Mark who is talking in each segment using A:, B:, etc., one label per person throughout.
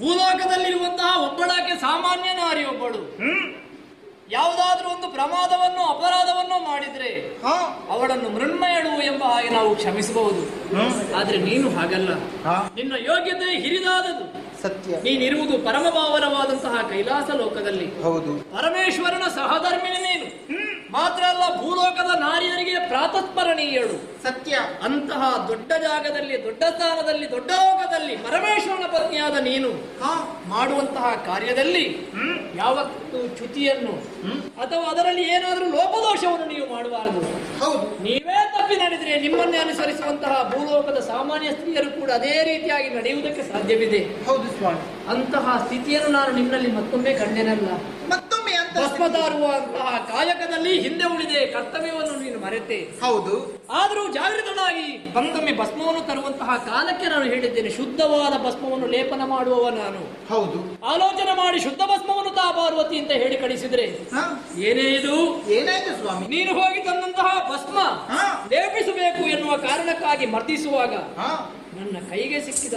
A: ಭೂಲೋಕದಲ್ಲಿರುವಂತಹ ಒಬ್ಬಳಾಕೆ ಸಾಮಾನ್ಯ ನಾರಿ ಒಬ್ಬಳು ಯಾವುದಾದ್ರೂ ಒಂದು ಪ್ರಮಾದವನ್ನು ಅಪರಾಧವನ್ನು ಮಾಡಿದ್ರೆ
B: ಹಾ
A: ಅವಳನ್ನು ಮೃಣ್ಮಯಳು ಎಂಬ ಹಾಗೆ ನಾವು ಕ್ಷಮಿಸಬಹುದು ಆದ್ರೆ ನೀನು ಹಾಗಲ್ಲ
B: ಹಾ
A: ನಿನ್ನ ಯೋಗ್ಯತೆ ಹಿರಿದಾದದು
B: ಸತ್ಯ
A: ನೀನಿರುವುದು ಪರಮಭಾವನವಾದಂತಹ ಕೈಲಾಸ ಲೋಕದಲ್ಲಿ
B: ಹೌದು
A: ಪರಮೇಶ್ವರನ ಸಹಧರ್ಮಿಣಿ ನೀನು ಮಾತ್ರ ಅಲ್ಲ ಭೂಲೋಕದ ನಾರಿಯರಿಗೆ ಪ್ರಾತಸ್ಮರಣೀಯಳು
B: ಸತ್ಯ
A: ಅಂತಹ ದೊಡ್ಡ ಜಾಗದಲ್ಲಿ ದೊಡ್ಡ ಸ್ಥಾನದಲ್ಲಿ ದೊಡ್ಡ ಲೋಕದಲ್ಲಿ ಪರಮೇಶ್ವರನ ಪತ್ನಿಯಾದ ನೀನು
B: ಹಾ
A: ಮಾಡುವಂತಹ ಕಾರ್ಯದಲ್ಲಿ ಯಾವತ್ತೂ ಚ್ಯುತಿಯನ್ನು ಅಥವಾ ಅದರಲ್ಲಿ ಏನಾದರೂ ಲೋಪದೋಷವನ್ನು ನೀವು ಮಾಡಬಾರದು
B: ಹೌದು
A: ನೀವೇ ತಪ್ಪಿ ನಡೆದರೆ ನಿಮ್ಮನ್ನೇ ಅನುಸರಿಸುವಂತಹ ಭೂಲೋಕದ ಸಾಮಾನ್ಯ ಸ್ತ್ರೀಯರು ಕೂಡ ಅದೇ ರೀತಿಯಾಗಿ ನಡೆಯುವುದಕ್ಕೆ ಸಾಧ್ಯವಿದೆ
B: ಹೌದು ಸ್ವಾಮಿ
A: ಅಂತಹ ಸ್ಥಿತಿಯನ್ನು ನಾನು ನಿನ್ನಲ್ಲಿ ಮತ್ತೊಮ್ಮೆ ಕಂಡೆನಲ್ಲ
B: ಮತ್ತೊಮ್ಮೆ ಅಂತ
A: ಭಸ್ಮ ತಾರುವಂತಹ ಕಾಯಕದಲ್ಲಿ ಹಿಂದೆ ಉಳಿದೆ ಕರ್ತವ್ಯವನ್ನು ನೀನು ಮರೆತೆ
B: ಹೌದು
A: ಆದರೂ ಜಾಗೃತನಾಗಿ ಬಂದೊಮ್ಮೆ ಭಸ್ಮವನ್ನು ತರುವಂತಹ ಕಾಲಕ್ಕೆ ನಾನು ಹೇಳಿದ್ದೇನೆ ಶುದ್ಧವಾದ ಭಸ್ಮವನ್ನು ಲೇಪನ ಮಾಡುವವ ನಾನು
B: ಹೌದು
A: ಆಲೋಚನೆ ಮಾಡಿ ಶುದ್ಧ ಭಸ್ಮವನ್ನು ತಾ ಪಾರ್ವತಿ ಅಂತ ಹೇಳಿ ಕಳಿಸಿದ್ರೆ
B: ಹಾ
A: ಏನೇ ಇದು
B: ಏನಾಯ್ತು ಸ್ವಾಮಿ
A: ನೀನು ಹೋಗಿ ತಂದಂತಹ ಭಸ್ಮ
B: ಹಾ
A: ಲೇಪಿಸಬೇಕು ಎನ್ನುವ ಕಾರಣಕ್ಕಾಗಿ ಮರ್ದಿಸುವಾಗ
B: ಹಾ
A: ನನ್ನ ಕೈಗೆ ಸಿಕ್ಕಿದ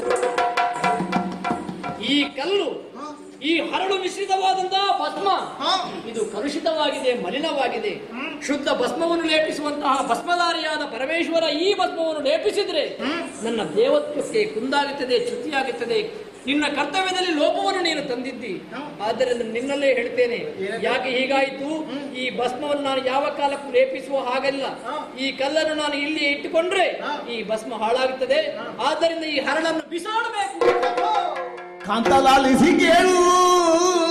A: ಈ ಕಲ್ಲು
B: ಹಾ
A: ಈ ಹರಳು ಮಿಶ್ರಿತವಾದಂತಹ ಭಸ್ಮ
B: ಹಾ
A: ಇದು ಕಲುಷಿತವಾಗಿದೆ ಮಲಿನವಾಗಿದೆ ಶುದ್ಧ ಭಸ್ಮವನ್ನು ಲೇಪಿಸುವಂತಹ ಭಸ್ಮಧಾರಿಯಾದ ಪರಮೇಶ್ವರ ಈ ಭಸ್ಮವನ್ನು ಲೇಪಿಸಿದ್ರೆ ನನ್ನ ದೇವತ್ವಕ್ಕೆ ಕುಂದಾಗುತ್ತದೆ ಚ್ಯುತಿಯಾಗುತ್ತದೆ ನಿನ್ನ ಕರ್ತವ್ಯದಲ್ಲಿ ಲೋಪವನ್ನು ನೀನು ತಂದಿದ್ದಿ ಆದ್ದರಿಂದ ನಿನ್ನಲ್ಲೇ ಹೇಳ್ತೇನೆ ಯಾಕೆ ಹೀಗಾಯಿತು ಈ ಭಸ್ಮವನ್ನು ನಾನು ಯಾವ ಕಾಲಕ್ಕೂ ಲೇಪಿಸುವ ಹಾಗಲ್ಲ ಈ ಕಲ್ಲನ್ನು ನಾನು ಇಲ್ಲಿ ಇಟ್ಟುಕೊಂಡ್ರೆ ಈ ಭಸ್ಮ ಹಾಳಾಗುತ್ತದೆ ಆದ್ದರಿಂದ ಈ ಹರಳನ್ನು ಬಿಸಾಡಬೇಕು
C: ಕಾಂತಲಾಲಿಸಿ ಕೇಳು